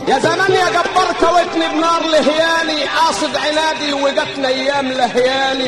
يا زمان يا جبار كوتني بنار لهياني قاصد عنادي وجتنا ايام لهياني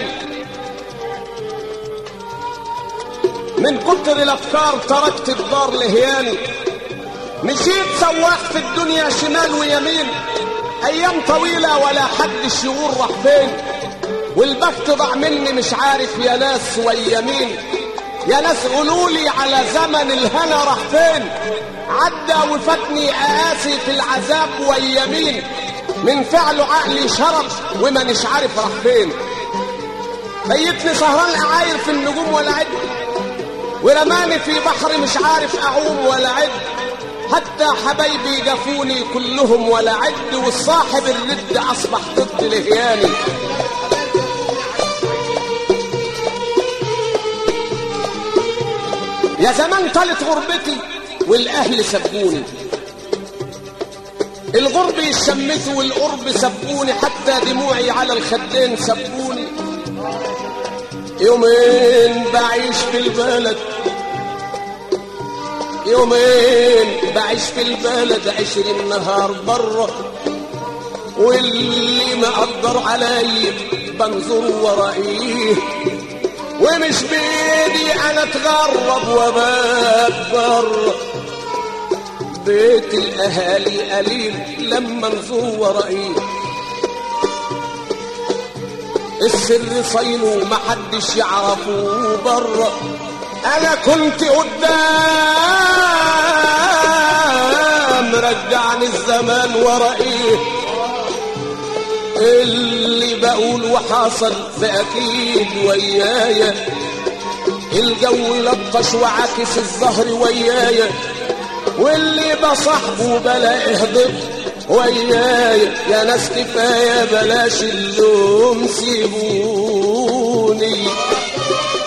من كتر الافكار تركت الدار لهياني مشيت سواق في الدنيا شمال ويمين ايام طويلة ولا حد يقول راح فين والبخت ضاع مني مش عارف يا ناس ويمين يا ناس قولولي على زمن الهنا راح فين عدى وفاتني اقاسي في العذاب ويمين من فعله عقلي شرب ومانيش عارف راح فين بيتني سهران اعاير في النجوم ولا عد ورماني في بحر مش عارف اعوم ولا عد حتى حبايبي جفوني كلهم ولا عد والصاحب الرد اصبح ضد لهياني يا زمان طالت غربتي والاهل سبوني الغرب يشمتوا والقرب سبوني حتى دموعي على الخدين سبوني يومين بعيش في البلد يومين بعيش في البلد عشرين نهار برا واللي مقدر علي بنظر ورائيه ومش بيدي انا اتغرب وبات برا بيت الاهالي قليل لما نزور ورائيه السر صينه محدش يعرفه برا انا كنت قدام رجعني الزمان ورائيه اللي بقول وحاصل فاكيد ويايا الجو لطش وعاكس الظهر ويايا واللي بصاحبه بلاقيه ضد ويايا يا ناس كفايه بلاش اللوم سيبوه